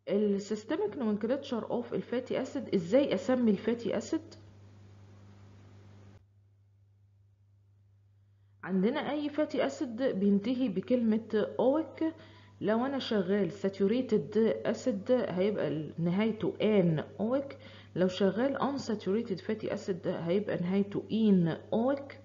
السيستميك nomenclature اوف الفاتي اسيد ازاي اسمي الفاتي اسيد عندنا اي فاتي اسيد بينتهي بكلمة اويك لو انا شغال saturated اسيد هيبقى نهايته ان اويك لو شغال unsaturated fatty acid هيبقى نهايته ان اويك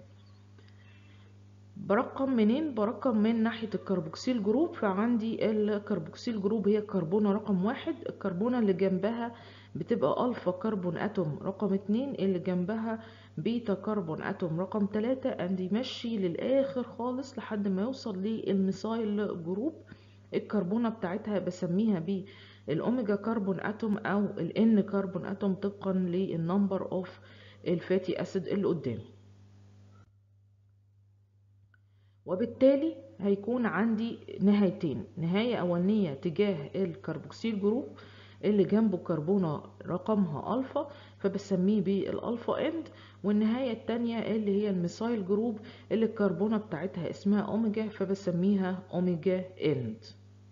برقم منين برقم من ناحية الكربوكسيل جروب فعندي الكربوكسيل جروب هي الكربونة رقم واحد الكربونة اللي جنبها بتبقى ألفا كربون أتوم رقم اتنين اللي جنبها بيتا كربون أتوم رقم تلاتة أندي يمشي للآخر خالص لحد ما يوصل للميثايل جروب الكربونة بتاعتها بسميها بالأوميجا كربون أتوم أو الإن كربون أتوم طبقا للنمبر أوف الفاتي أسيد اللي قدامي وبالتالي هيكون عندي نهايتين نهاية أولانية تجاه الكربوكسيل جروب اللي جنبه كربونة رقمها ألفا فبسميه بالألفا إند والنهاية التانية اللي هي الميثايل جروب اللي الكربونة بتاعتها اسمها أوميجا فبسميها أوميجا إند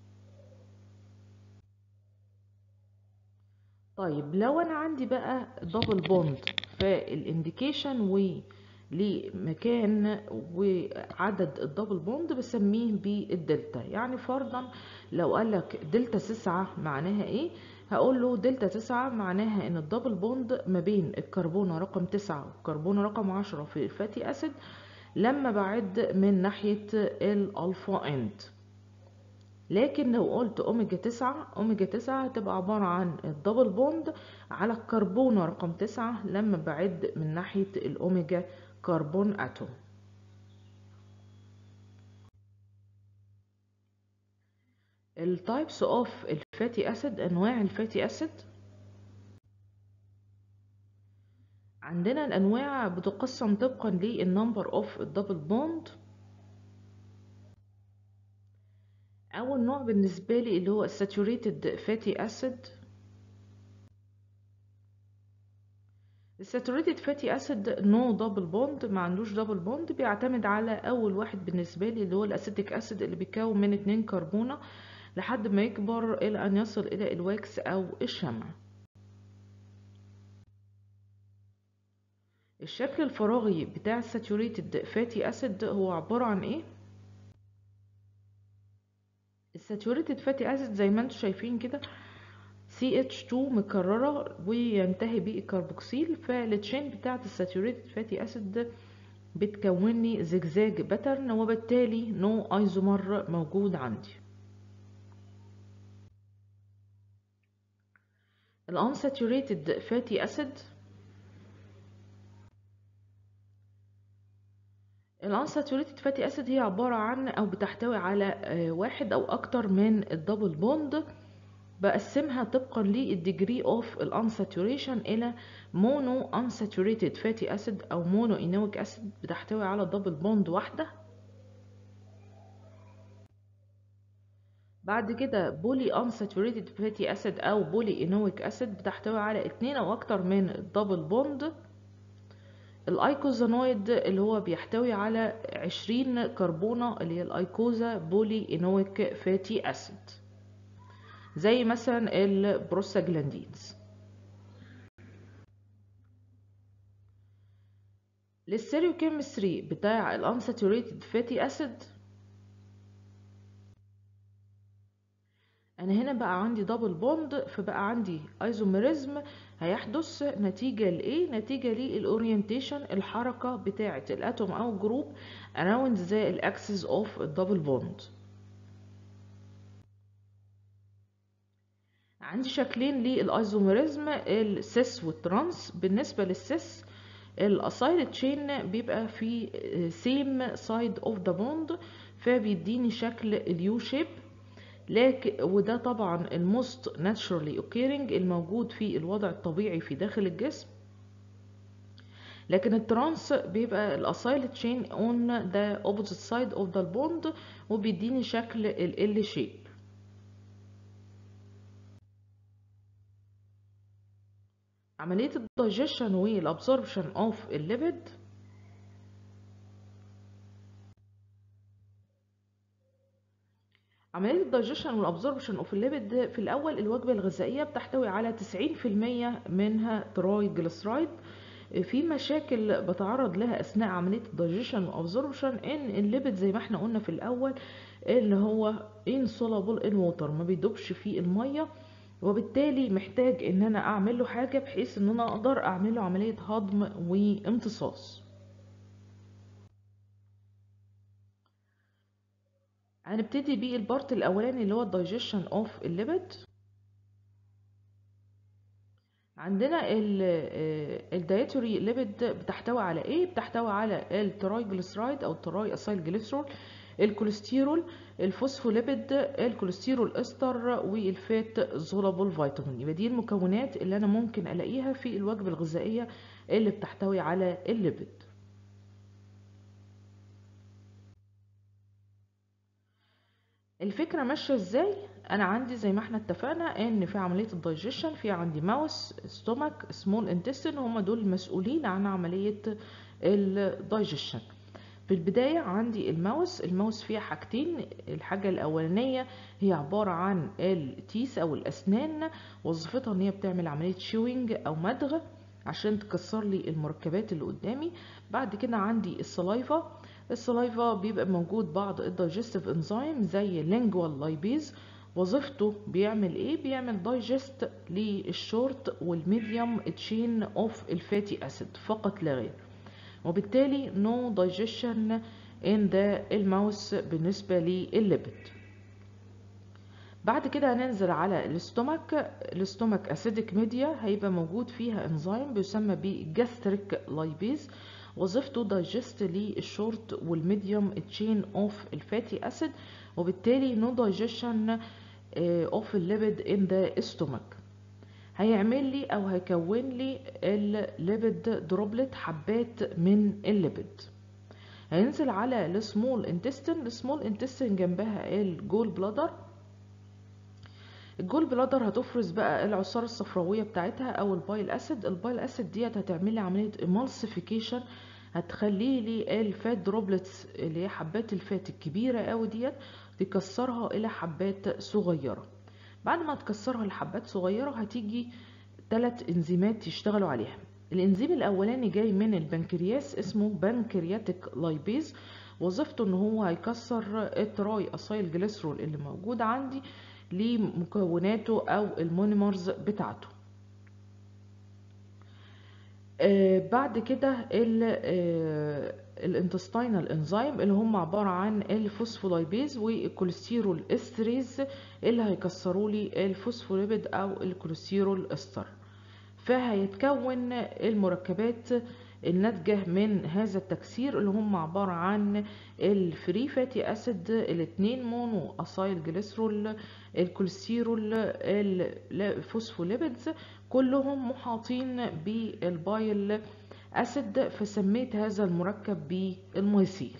طيب لو أنا عندي بقى دبل بوند فالانديكيشن و لمكان وعدد الدبل بوند بسميه بالدلتا يعني فرضا لو قالك دلتا تسعة معناها ايه هقول له دلتا تسعة معناها ان الدبل بوند ما بين الكربونة رقم تسعة والكربونة رقم عشرة في الفاتي اسيد لما بعد من ناحية الالفا اند لكن لو قلت اوميجا تسعة اوميجا تسعة هتبقى عبارة عن الدبل بوند على الكربونة رقم تسعة لما بعد من ناحية الاوميجا كربون اتوم التايبس اوف الفاتي اسيد انواع الفاتي اسيد عندنا الانواع بتقسم طبقا للنمبر اوف الدبل بوند اول نوع بالنسبه لي اللي هو الساتوريتد فاتي اسيد الساتوريتد فاتي اسيد نو دبل بوند ما عندوش دبل بوند بيعتمد على اول واحد بالنسبه لي اللي هو الاسيتيك اسيد اللي بيتكون من اتنين كربونه لحد ما يكبر الى ان يصل الى الواكس او الشمع الشكل الفراغي بتاع الساتوريتد فاتي اسيد هو عباره عن ايه الساتوريتد فاتي اسيد زي ما انتم شايفين كده CH2 مكررة وينتهي بالكربوكسيل فالتشين بتاعة الساتوريتد فاتي اسيد بتكون لي زجزاج باترن وبالتالي نو ايزومر موجود عندي الانساتوريتد فاتي اسيد الانساتوريتد فاتي اسيد هي عبارة عن او بتحتوي على واحد او اكتر من الدبل بوند بقسمها طبقا للديجري اوف الانساتوريشن الى مونو unsaturated فاتي اسيد او مونو انويك اسيد بتحتوي على دبل بوند واحده بعد كده بولي unsaturated فاتي اسيد او بولي انويك اسيد بتحتوي على اتنين او اكتر من الدبل بوند الايكوزانويد اللي هو بيحتوي على عشرين كربونة اللي هي الايكوزا بولي انويك فاتي اسيد زي مثلا البروستاجلاندينز للسيريوكيمستري بتاع الانساتوريتد فاتي اسيد انا هنا بقى عندي دبل بوند فبقى عندي ايزوميريزم هيحدث نتيجة لايه نتيجة للاورينتيشن الحركة بتاعة الاتوم او جروب around the axis of الدبل بوند عندي شكلين للايزوميريزم السيس والترانس بالنسبة للسيس الاسايد تشين بيبقى في سيم سايد اوف ذا بوند فبيديني شكل اليو شيب لكن وده طبعا الموست ناتشرالي اوكيرنج الموجود في الوضع الطبيعي في داخل الجسم لكن الترانس بيبقى الاسايل تشين اون ذا اوبوزيت سايد اوف ذا بوند وبيديني شكل ال شيب عملية الدايجيشن والابسوربشن اوف الليبيد عملية الدايجيشن والابزوربشن اوف الليبيد في الاول الوجبة الغذائية بتحتوي على 90% منها تراي جليسرايد في مشاكل بتعرض لها اثناء عملية الدايجيشن والابزوربشن ان الليبيد زي ما احنا قلنا في الاول اللي هو insoluble in water ما بيدوبش في المية وبالتالي محتاج ان انا اعمل له حاجة بحيث ان انا اقدر اعمل له عملية هضم وامتصاص هنبتدي بالبارت الاولاني اللي هو الدايجيشن اوف الليبيد عندنا الدايتوري ليبيد بتحتوي على ايه بتحتوي على الترايجليسرايد او التراي اسايل جليسرول الكوليسترول الفوسفوليبيد الكوليسترول استر والفات زولابل فيتامين يبقى دي المكونات اللي انا ممكن الاقيها في الوجبه الغذائيه اللي بتحتوي على الليبيد الفكره ماشيه ازاي انا عندي زي ما احنا اتفقنا ان في عمليه الدايجيشن في عندي ماوس ستومك سمول انتستين هم دول المسؤولين عن عمليه الدايجيشن في البداية عندي الماوس الماوس فيها حاجتين الحاجة الأولانية هي عبارة عن التيس أو الأسنان وظيفتها إن هي بتعمل عملية شوينج أو مدغ عشان تكسر لي المركبات اللي قدامي بعد كده عندي السلايفا السلايفا بيبقى موجود بعض الدايجستيف انزيم زي اللينجوال لايبيز وظيفته بيعمل ايه بيعمل دايجست للشورت والميديوم تشين اوف الفاتي اسيد فقط لا غير وبالتالي no digestion in the الماوس بالنسبة للليبيد بعد كده هننزل على الاستومك الاستومك اسيدك ميديا هيبقى موجود فيها انزيم بيسمى بجاستريك لايبيز وظيفته دايجست للشورت والميديوم تشين اوف الفاتي اسيد وبالتالي نو دايجيشن اوف الليبيد ان ذا stomach هيعمل لي او هيكون لي الليبيد دروبلت حبات من الليبيد هينزل على السمول انتستين السمول انتستين جنبها الجول بلادر الجول بلادر هتفرز بقى العصارة الصفراوية بتاعتها او البايل اسيد البايل اسيد ديت هتعمل لي عملية emulsification هتخلي لي الفات دروبلتس اللي هي حبات الفات الكبيرة قوي ديت تكسرها الى حبات صغيرة بعد ما تكسرها لحبات صغيرة هتيجي ثلاث انزيمات يشتغلوا عليها الانزيم الاولاني جاي من البنكرياس اسمه بنكرياتيك لايبيز وظيفته ان هو هيكسر التراي اسايل جليسرول اللي موجود عندي لمكوناته او المونيمرز بتاعته آه بعد كده الانتستينال انزيم اللي هم عبارة عن الفوسفولايبيز والكوليسترول استريز اللي هيكسروا لي الفوسفوليبيد او الكوليسترول استر فهيتكون المركبات الناتجة من هذا التكسير اللي هم عبارة عن الفري فاتي اسيد الاتنين مونو اسايل جليسرول الكوليسترول الفوسفوليبيدز كلهم محاطين بالبايل اسيد فسميت هذا المركب بالميثيل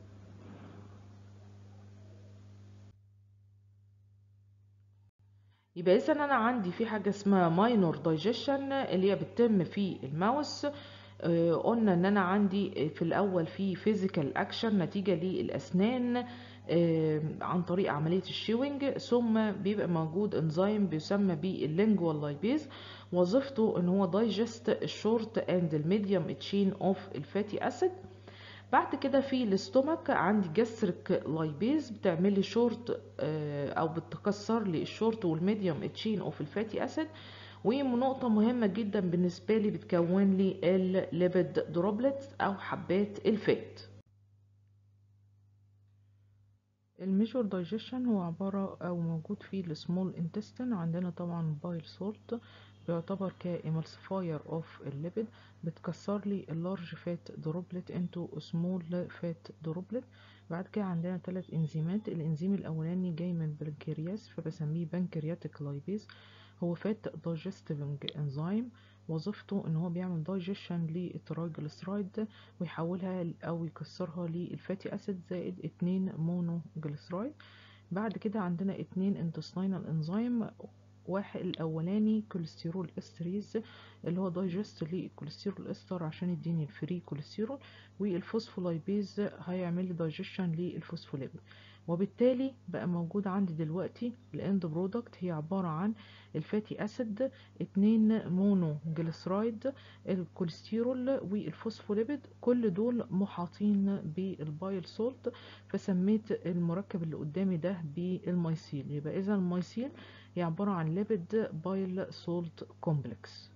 يبقى اذا انا عندي في حاجه اسمها ماينور دايجيشن اللي هي بتتم في الماوس آه قلنا ان انا عندي في الاول في فيزيكال اكشن نتيجه للاسنان آه عن طريق عمليه الشيوينج ثم بيبقى موجود انزيم بيسمى باللينجوال لايبيز وظيفته ان هو دايجست الشورت اند الميديوم تشين اوف الفاتي اسيد بعد كده في الاستومك عندي جسرك لايبيز بتعمل لي شورت او بتكسر لي الشورت والميديوم تشين اوف الفاتي اسيد ونقطة مهمة جدا بالنسبة لي بتكون لي الليبيد دروبلتس او حبات الفات الميجور دايجيشن هو عبارة او موجود فيه السمول انتستين عندنا طبعا بايل سولت بيعتبر كإمالسيفاير اوف الليبيد بتكسر لي اللارج فات دروبلت انتو سمول فات دروبلت بعد كده عندنا ثلاث انزيمات الانزيم الاولاني جاي من البنكرياس فبسميه بنكرياتيك لايبيز هو فات دايجستيفنج انزيم وظيفته ان هو بيعمل دايجيشن للترايجليسرايد ويحولها او يكسرها للفاتي اسيد زائد اتنين مونو جليسرايد بعد كده عندنا اتنين انتستينال انزيم واحد الاولاني كوليسترول استريز اللي هو دايجست للكوليسترول استر عشان يديني الفري كوليسترول والفوسفولايبيز هيعمل لي دايجيشن للفوسفوليبيد وبالتالي بقى موجود عندي دلوقتي الاند برودكت هي عبارة عن الفاتي اسيد اتنين مونو جليسرايد الكوليسترول والفوسفوليبيد كل دول محاطين بالبايل سولت فسميت المركب اللي قدامي ده بالميسيل يبقى اذا الميسيل هي عبارة عن ليبيد بايل سولت كومبلكس